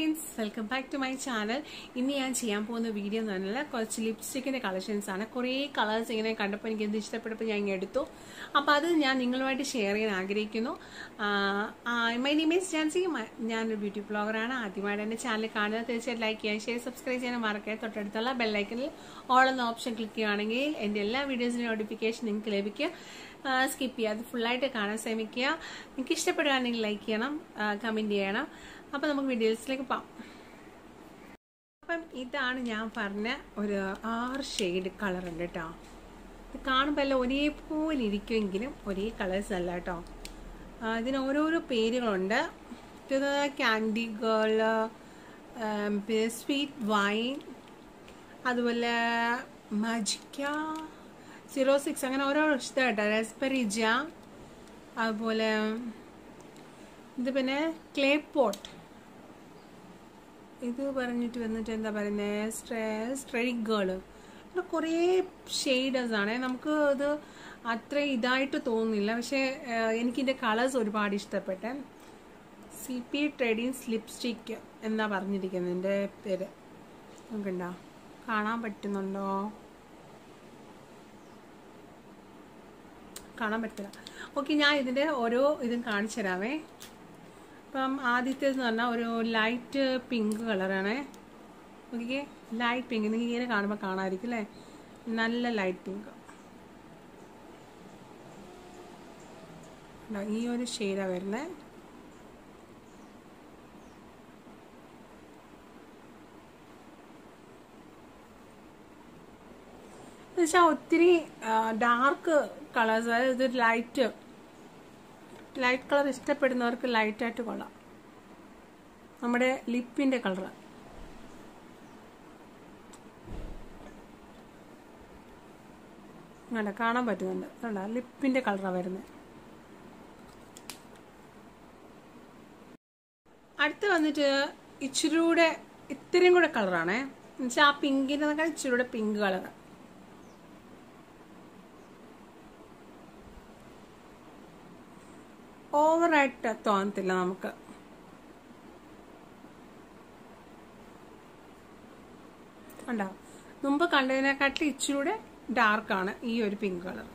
friends welcome back to my channel ഇന്ന് ഞാൻ ചെയ്യാൻ പോകുന്ന വീഡിയോ എന്ന് പറഞ്ഞാൽ കുറച്ച് ലിപ്സ്റ്റിക്കിന്റെ കളക്ഷൻസ് ആണ് കുറേ കളേഴ്സ് ഇങ്ങനെ കണ്ടപ്പോൾ എനിക്ക് എന്ത് ഇഷ്ടപ്പെട്ടപ്പോൾ ഞാൻ ഇങ്ങനെ എടുത്തു അപ്പോൾ അത് ഞാൻ നിങ്ങളുമായിട്ട് ഷെയർ ചെയ്യാൻ ആഗ്രഹിക്കുന്നു മൈ നെയിം ജാൻസി ഞാനൊരു ബ്യൂട്ടി ബ്ലോഗറാണ് ആദ്യമായിട്ട് എൻ്റെ ചാനൽ കാണുന്നത് തീർച്ചയായിട്ടും ലൈക്ക് ചെയ്യാൻ ഷെയർ സബ്സ്ക്രൈബ് ചെയ്യാൻ മറക്കരുത് തൊട്ടടുത്തുള്ള ബെല്ലൈക്കനിൽ ഓൾ എന്ന ഓപ്ഷൻ ക്ലിക്ക് ചെയ്യുകയാണെങ്കിൽ എൻ്റെ എല്ലാ വീഡിയോസിൻ്റെ നോട്ടിഫിക്കേഷൻ നിങ്ങൾക്ക് ലഭിക്കും സ്കിപ്പ് ചെയ്യാതെ ഫുള്ളായിട്ട് കാണാൻ ശ്രമിക്കുക നിങ്ങൾക്ക് ഇഷ്ടപ്പെടുകയാണെങ്കിൽ ലൈക്ക് ചെയ്യണം കമൻറ്റ് ചെയ്യണം അപ്പോൾ നമുക്ക് വീഡിയോസിലേക്ക് പോകാം അപ്പം ഇതാണ് ഞാൻ പറഞ്ഞ ഒരു ആറ് ഷെയ്ഡ് കളർ ഉണ്ട് കേട്ടോ ഇത് കാണുമ്പോൾ എല്ലാം ഒരേപോലെ ഇരിക്കുമെങ്കിലും ഒരേ കളേഴ്സ് അല്ല കേട്ടോ ഇതിന് ഓരോരോ പേരുകളുണ്ട് ഇത് ക്യാൻഡി ഗേൾ പിന്നെ സ്വീറ്റ് വൈൻ അതുപോലെ മജിക്ക സീറോ സിക്സ് അങ്ങനെ ഓരോ ഇഷ്ടമായിട്ടോ റെസ്പെറി ജാം അതുപോലെ ഇത് പിന്നെ ക്ലേ പോട്ട് ഇത് പറഞ്ഞിട്ട് വന്നിട്ട് എന്താ പറയുന്നത് സ്ട്രേ സ്ട്രൈ ഗേള് ഇവിടെ കുറേ ഷെയ്ഡേഴ്സ് ആണ് നമുക്ക് ഇത് അത്ര ഇതായിട്ട് തോന്നുന്നില്ല പക്ഷേ എനിക്കിൻ്റെ കളേഴ്സ് ഒരുപാട് ഇഷ്ടപ്പെട്ടെ സി പി ട്രേഡിങ്സ് ലിപ്സ്റ്റിക്ക് എന്നാ പറഞ്ഞിരിക്കുന്നതിൻ്റെ പേര് നമുക്കുണ്ടോ കാണാൻ പറ്റുന്നുണ്ടോ കാണാൻ പറ്റില്ല ഓക്കെ ഞാൻ ഇതിൻ്റെ ഓരോ ഇതും കാണിച്ചു തരാമേ അപ്പം ആദ്യത്തേതെന്ന് പറഞ്ഞാൽ ഒരു ലൈറ്റ് പിങ്ക് കളറാണേ ഓക്കെ ലൈറ്റ് പിങ്ക് നിങ്ങൾക്ക് ഇങ്ങനെ കാണുമ്പോൾ കാണാമായിരിക്കും അല്ലേ നല്ല ലൈറ്റ് പിങ്ക് ഈ ഒരു ഷെയ്ഡാണ് വരുന്നത് എന്നുവെച്ചാൽ ഒത്തിരി ഡാർക്ക് കളേഴ്സ് അതായത് ഇതൊരു ലൈറ്റ് ലൈറ്റ് കളർ ഇഷ്ടപ്പെടുന്നവർക്ക് ലൈറ്റായിട്ട് കൊള്ളാം നമ്മുടെ ലിപ്പിന്റെ കളർ അങ്ങനെ കാണാൻ പറ്റുന്നുണ്ട് കണ്ട ലിപ്പിന്റെ കളറാണ് വരുന്നത് അടുത്ത് വന്നിട്ട് ഇച്ചിരി കൂടെ ഇത്രയും കൂടെ കളറാണേ എന്നുവെച്ചാൽ ആ പിങ്കിൻ്റെ ഇച്ചിരി കൂടെ പിങ്ക് കളർ ഓവറായിട്ട് തോന്നത്തില്ല നമുക്ക് ഉണ്ടോ മുമ്പ് കണ്ടതിനെക്കാട്ടിൽ ഇച്ചിരൂടെ ഡാർക്കാണ് ഈ ഒരു പിങ്ക് കളർ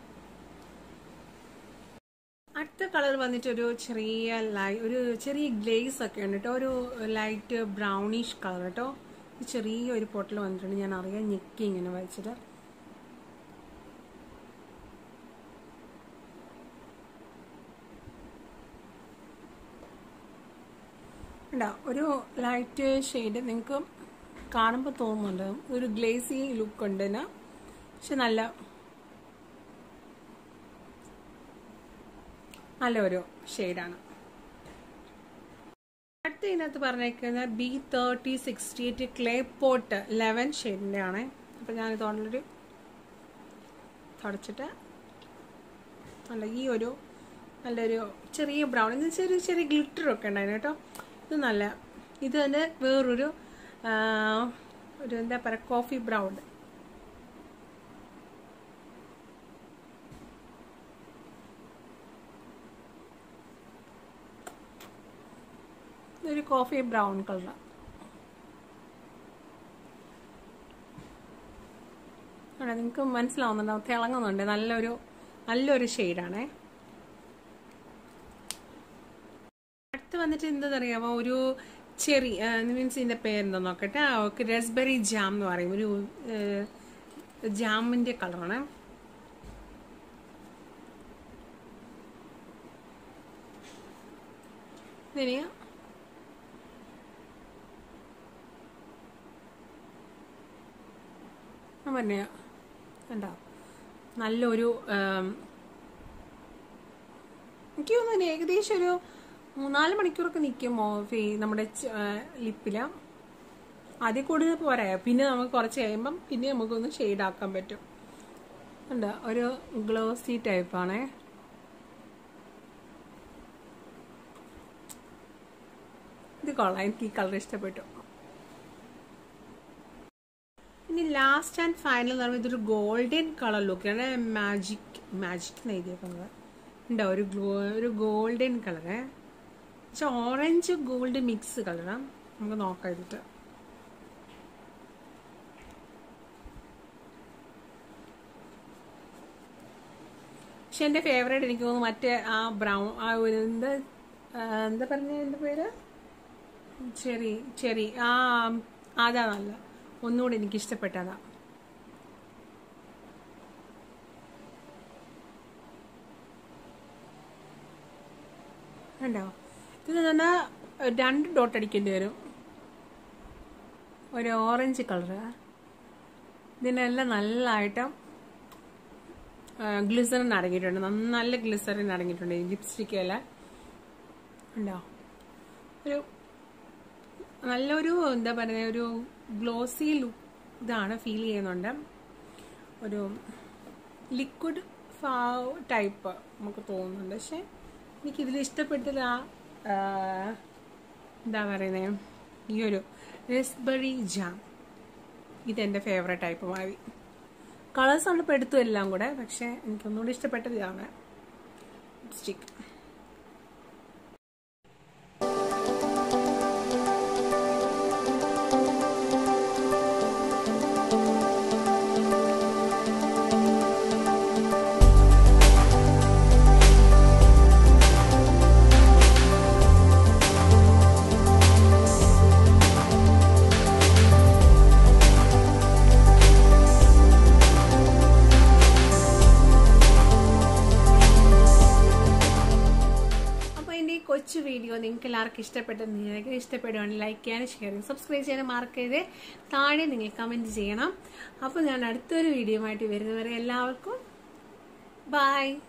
അടുത്ത കളർ വന്നിട്ട് ഒരു ചെറിയ ലൈ ഒരു ചെറിയ ഗ്ലേസ് ഒക്കെ ഉണ്ട് കേട്ടോ ഒരു ലൈറ്റ് ബ്രൗണിഷ് കളർ കേട്ടോ ചെറിയ ഒരു പൊട്ടൽ വന്നിട്ടുണ്ട് ഞാൻ അറിയാം ഞെക്കി ഇങ്ങനെ വെച്ചിട്ട് ഉണ്ടോ ഒരു ലൈറ്റ് ഷെയ്ഡ് നിങ്ങൾക്ക് കാണുമ്പോൾ തോന്നുന്നുണ്ട് ഒരു ഗ്ലേസി ലുക്ക് ഉണ്ട് ഇതിന് പക്ഷെ നല്ല നല്ല ഒരു ഷെയ്ഡാണ് അടുത്ത ഇതിനകത്ത് പറഞ്ഞേക്കുന്ന B thirty sixty eight clay pot eleven ഷെയ്ഡിൻ്റെ ആണ് അപ്പം ഞാനിത് ഓൾറെഡി തുടച്ചിട്ട് നല്ല ഈ ഒരു നല്ലൊരു ചെറിയ ബ്രൗൺ എന്ന് വെച്ചാൽ ഒരു ചെറിയ ഗ്ലിറ്ററൊക്കെ ഉണ്ടായിരുന്നു കേട്ടോ ഇത് നല്ല ഇത് തന്നെ വേറൊരു ഒരു എന്താ പറയുക കോഫി ബ്രൗൺ ഒരു കോഫി ബ്രൗൺ കളർ നിങ്ങൾക്ക് മനസ്സിലാവുന്നുണ്ടാവും തിളങ്ങുന്നുണ്ട് നല്ലൊരു നല്ലൊരു ഷെയ്ഡാണേ അടുത്ത് വന്നിട്ട് എന്താണെന്നറിയാമോ ഒരു ചെറി മീൻസ് ഇതിൻ്റെ പേരെന്താ നോക്കട്ടെ ഓക്കെ റസ്ബെറി ജാം എന്ന് പറയും ഒരു ജാമിൻ്റെ കളറാണ് ഇതിന് പറഞ്ഞ കണ്ടോ നല്ലൊരു എനിക്ക് തോന്നുന്നു ഏകദേശം ഒരു മൂന്നാല് മണിക്കൂറൊക്കെ നിൽക്കുമോ ഫേ നമ്മുടെ ലിപ്പില് അതിൽ കൂടുതൽ പോരാ പിന്നെ നമുക്ക് കുറച്ച് കഴിയുമ്പം പിന്നെ നമുക്കൊന്ന് ഷെയ്ഡ് ആക്കാൻ പറ്റും ഉണ്ട് ഒരു ഗ്ലോസി ടൈപ്പാണേ ഇത് കൊള്ളാം എനിക്ക് ഈ കളർ ഇഷ്ടപ്പെട്ടു ഇനി ലാസ്റ്റ് ആൻഡ് ഫൈനൽ എന്ന് പറയുമ്പോൾ ഇതൊരു ഗോൾഡൻ കളർ ലുക്കാണ് മാജിക് മാജിക് എന്ന് എഴുതിയേക്കുന്നത് ഉണ്ടോ ഒരു ഒരു ഗോൾഡൻ കളറ് പക്ഷെ ഓറഞ്ച് ഗോൾഡ് മിക്സ് കളറാണ് നമുക്ക് നോക്കാം ഇതിട്ട് പക്ഷെ എൻ്റെ ഫേവറേറ്റ് എനിക്ക് തോന്നുന്നു മറ്റേ ആ ബ്രൗൺ ആ ഒരു എന്താ ആ, എന്താ പറഞ്ഞ എൻ്റെ പേര് ചെറി ചെറി ആ അതാ നല്ല ഒന്നുകൂടി എനിക്ക് ഇഷ്ടപ്പെട്ടതാ കണ്ടോ ഇത് തന്നെ രണ്ട് ഡോട്ട് അടിക്കേണ്ടി വരും ഒരു ഓറഞ്ച് കളറ് ഇതിനെല്ലാം നല്ലതായിട്ട് ഗ്ലിസറിൻ അടങ്ങിയിട്ടുണ്ട് നന്ന- നല്ല ഗ്ലിസറിൻ അടങ്ങിയിട്ടുണ്ട് ഈ ലിപ്സ്റ്റിക്കെല്ലാം ഉണ്ടോ ഒരു നല്ലൊരു എന്താ പറയുക ഒരു ഗ്ലോസി ലുക്ക് ഇതാണ് ഫീൽ ചെയ്യുന്നുണ്ട് ഒരു ലിക്വിഡ് ഫാ ടൈപ്പ് നമുക്ക് തോന്നുന്നുണ്ട് പക്ഷെ എനിക്കിതിൽ ഇഷ്ടപ്പെട്ടത് ആ ആ, എന്താ പറയുന്നത് ഈ ഒരു റെസ്ബെറി ജാം ഇതെൻ്റെ ഫേവറേറ്റ് ടൈപ്പ് മാറി കളേഴ്സ് ആണ് ഇപ്പോൾ എടുത്തു എല്ലാം കൂടെ പക്ഷെ എനിക്കൊന്നുകൂടി ഇഷ്ടപ്പെട്ടത് ഇതാണ് ലിപ്സ്റ്റിക് അപ്പോൾ എൻ്റെ ഈ കൊച്ചു വീഡിയോ നിങ്ങൾക്ക് എല്ലാവർക്കും ഇഷ്ടപ്പെട്ടെന്ന് നിങ്ങൾക്ക് ഇഷ്ടപ്പെടുവാണെങ്കിൽ ലൈക്ക് ചെയ്യാനും ഷെയർ ചെയ്യാനും സബ്സ്ക്രൈബ് ചെയ്യാനും മാർക്ക് ചെയ്ത് താഴെ നിങ്ങൾ കമൻറ്റ് ചെയ്യണം അപ്പോൾ ഞാൻ അടുത്തൊരു വീഡിയോ ആയിട്ട് വരുന്നവരെ എല്ലാവർക്കും ബൈ